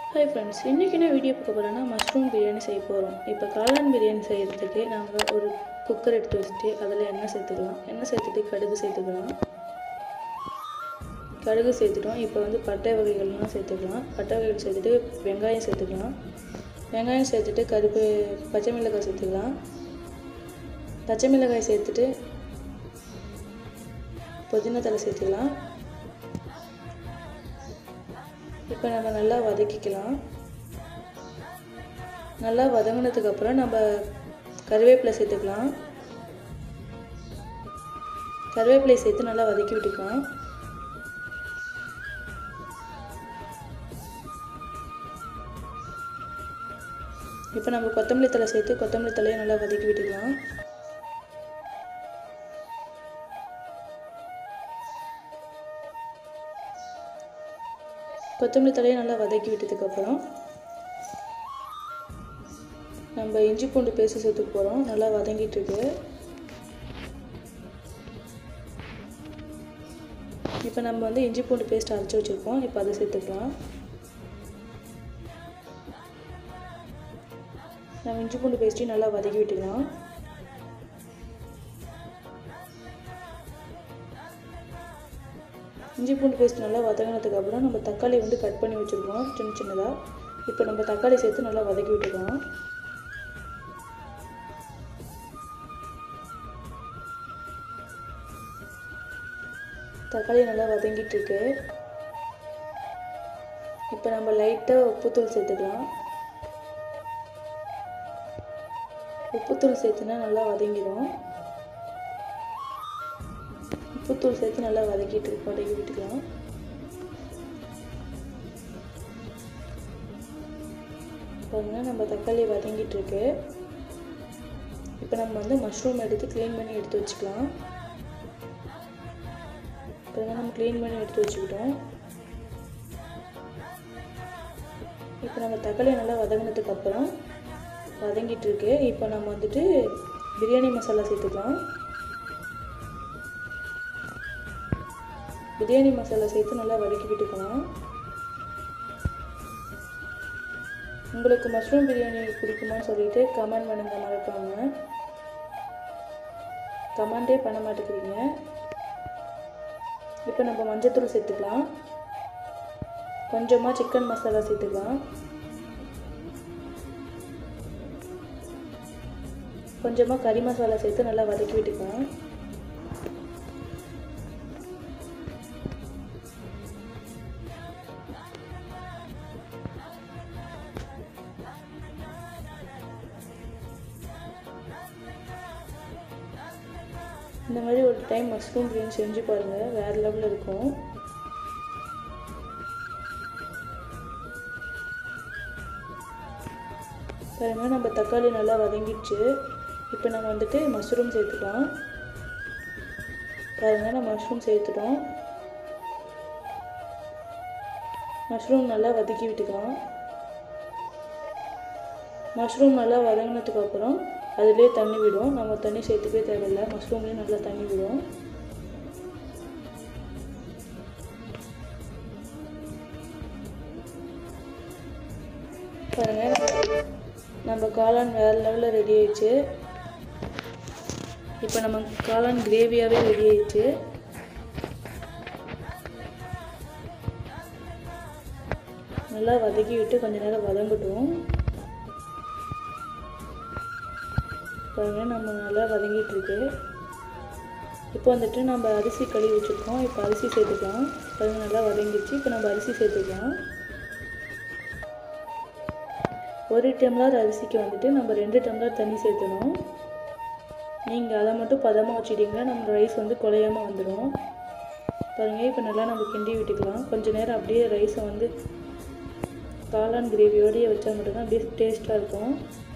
hi friends இன்றைக்கி என்ன video பார்க்க போகிறோன்னா மஷ்ரூம் பிரியாணி செய்ய போகிறோம் இப்போ காளான் பிரியாணி செய்கிறதுக்கு நம்ம ஒரு குக்கர் எடுத்து வச்சுட்டு அதில் எண்ணெய் சேர்த்துக்கலாம் எண்ணெய் சேர்த்துட்டு கடுகு சேர்த்துக்கலாம் கடுகு சேர்த்துட்டோம் இப்போ வந்து பட்டை வகைகள்லாம் சேர்த்துக்கலாம் பட்டை வகைகள் சேர்த்துட்டு வெங்காயம் சேர்த்துக்கலாம் வெங்காயம் சேர்த்துட்டு கருப்பு பச்சை மிளகாய் சேர்த்துக்கலாம் பச்சை மிளகாய் சேர்த்துட்டு புதினா தலை சேர்த்துக்கலாம் இப்போ நம்ம நல்லா வதக்கிக்கலாம் நல்லா வதங்கினதுக்கப்புறம் நம்ம கருவேப்பிலை சேர்த்துக்கலாம் கருவேப்பிலை சேர்த்து நல்லா வதக்கி விட்டுக்கலாம் இப்போ நம்ம கொத்தமல்லி தலை சேர்த்து கொத்தமல்லி தலையை நல்லா வதக்கி விட்டுக்கலாம் கொத்தமல்லி தலையை நல்லா வதக்கி விட்டதுக்கப்புறம் நம்ம இஞ்சி பூண்டு பேஸ்ட் சேர்த்துக்க போகிறோம் நல்லா வதங்கிட்டு இருக்கு இப்போ நம்ம வந்து இஞ்சி பூண்டு பேஸ்ட் அரைச்சி வச்சுருக்கோம் இப்போ அதை சேர்த்துக்கலாம் நம்ம இஞ்சி பூண்டு பேஸ்ட்டையும் நல்லா வதக்கி விட்டுக்கலாம் இஞ்சி பூண்டு பேஸ்ட் நல்லா வதங்கினதுக்கப்புறம் நம்ம தக்காளி வந்து கட் பண்ணி வச்சுருக்கோம் சின்ன சின்னதாக இப்போ நம்ம தக்காளி சேர்த்து நல்லா வதக்கி விட்டுக்கலாம் தக்காளி நல்லா வதங்கிட்டு இருக்கு இப்போ நம்ம லைட்டாக உப்புத்தூள் சேர்த்துக்கலாம் உப்புத்தூள் சேர்த்துனா நல்லா வதங்கிடும் உப்புத்தூள் சேர்த்து நல்லா வதக்கிட்டு வதக்கி விட்டுக்கலாம் பாருங்க நம்ம தக்காளி வதங்கிட்டு இருக்கு இப்போ நம்ம வந்து மஷ்ரூம் எடுத்து க்ளீன் பண்ணி எடுத்து வச்சுக்கலாம் பாருங்க நம்ம க்ளீன் பண்ணி எடுத்து வச்சுக்கிட்டோம் இப்போ நம்ம தக்காளி நல்லா வதங்கினதுக்கு அப்புறம் வதங்கிட்டு இருக்கு இப்போ நம்ம வந்துட்டு பிரியாணி மசாலா சேர்த்துக்கலாம் பிரியாணி மசாலா சேர்த்து நல்லா வதக்கி விட்டுக்கலாம் உங்களுக்கு மஷ்ரூம் பிரியாணி பிடிக்குமான்னு சொல்லிட்டு கமெண்ட் பண்ணுங்க மறக்காம கமெண்டே பண்ண மாட்டேங்கிறீங்க இப்போ நம்ம மஞ்சத்தூள் சேர்த்துக்கலாம் கொஞ்சமாக சிக்கன் மசாலா சேர்த்துக்கலாம் கொஞ்சமாக கறி மசாலா சேர்த்து நல்லா வதக்கி விட்டுக்கலாம் இந்த மாதிரி ஒரு டைம் மஷ்ரூம் பிரியாணி செஞ்சு பாருங்கள் வேறு லெவலில் இருக்கும் பாருங்கள் நம்ம தக்காளி நல்லா வதங்கிடுச்சு இப்போ நம்ம வந்துட்டு மஷ்ரூம் சேர்த்துக்கலாம் பாருங்கள் நம்ம மஷ்ரூம் சேர்த்துட்டோம் மஷ்ரூம் நல்லா வதக்கி விட்டுக்கலாம் மஷ்ரூம் நல்லா வதங்கினதுக்கு அப்புறம் அதிலே தண்ணி விடும் நம்ம தண்ணி சேர்த்துக்கவே தேவையில்லை மஷ்ரூம்லேயும் நல்லா தண்ணி விடும் பாருங்கள் நம்ம காளான் வேறு லெவலில் ரெடி ஆயிடுச்சு இப்போ நம்ம காளான் கிரேவியாகவே ரெடி ஆயிடுச்சு நல்லா வதக்கி விட்டு கொஞ்ச நேரம் வதங்கட்டும் பாருங்க நம்ம நல்லா வதங்கிட்டு இருக்கு இப்போ வந்துட்டு நம்ம அரிசி கழுவி வச்சுருக்கோம் இப்போ அரிசி சேர்த்துக்கலாம் பாருங்க நல்லா வதங்கிடுச்சு இப்போ நம்ம அரிசி சேர்த்துக்கலாம் ஒரு டம்ளர் அரிசிக்கு வந்துட்டு நம்ம ரெண்டு டம்ளர் தண்ணி சேர்த்தணும் நீங்கள் அதை மட்டும் பதமாக வச்சுட்டிங்கன்னா நம்ம ரைஸ் வந்து குலையாமல் வந்துடும் பாருங்கள் இப்போ நல்லா நம்ம கிண்டி விட்டுக்கலாம் கொஞ்சம் நேரம் அப்படியே ரைஸை வந்து காளான் கிரேவியோடையே வச்சா மட்டும்தான் அப்படியே டேஸ்ட்டாக இருக்கும்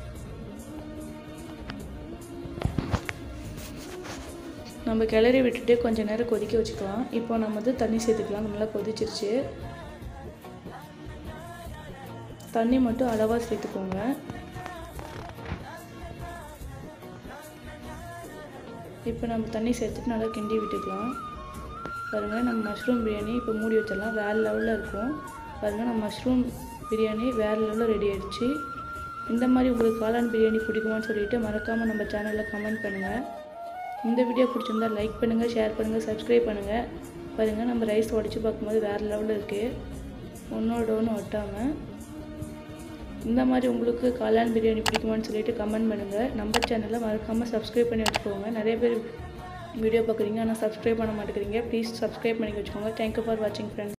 நம்ம கிளறி விட்டுட்டு கொஞ்சம் நேரம் கொதிக்க வச்சுக்கலாம் இப்போ நம்ம வந்து தண்ணி சேர்த்துக்கலாம் நல்லா கொதிச்சிருச்சு தண்ணி மட்டும் அளவாக சேர்த்துக்கோங்க இப்போ நம்ம தண்ணி சேர்த்துட்டு நல்லா கிண்டி விட்டுக்கலாம் பாருங்கள் நம்ம மஷ்ரூம் பிரியாணி இப்போ மூடி வச்சிடலாம் வேறு லெவலில் இருக்கும் பாருங்கள் நம்ம மஷ்ரூம் பிரியாணி வேறு லெவலில் ரெடி ஆயிடுச்சு இந்த மாதிரி உங்களுக்கு காளான் பிரியாணி பிடிக்குமான்னு சொல்லிட்டு மறக்காமல் நம்ம சேனலில் கமெண்ட் பண்ணுங்கள் இந்த வீடியோ பிடிச்சிருந்தா லைக் பண்ணுங்கள் ஷேர் பண்ணுங்கள் சப்ஸ்கிரைப் பண்ணுங்கள் பாருங்கள் நம்ம ரைஸ் உடச்சி பார்க்கும்போது வேறு லெவலில் இருக்குது ஒன்றோட ஒன்று ஒட்டாமல் இந்த மாதிரி உங்களுக்கு காளான் பிரியாணி பிடிக்குமான்னு சொல்லிட்டு கமெண்ட் பண்ணுங்கள் நம்ம சேனலை மறக்காமல் சப்ஸ்கிரைப் பண்ணி வச்சுக்கோங்க நிறைய பேர் வீடியோ பார்க்குறீங்க ஆனால் சப்ஸ்கிரைப் பண்ண மாட்டேங்கிறீங்க ப்ளீஸ் சப்ஸ்கிரைப் பண்ணி வச்சுக்கோங்க தேங்க்யூ ஃபார் வாட்சிங் ஃப்ரெண்ட்ஸ்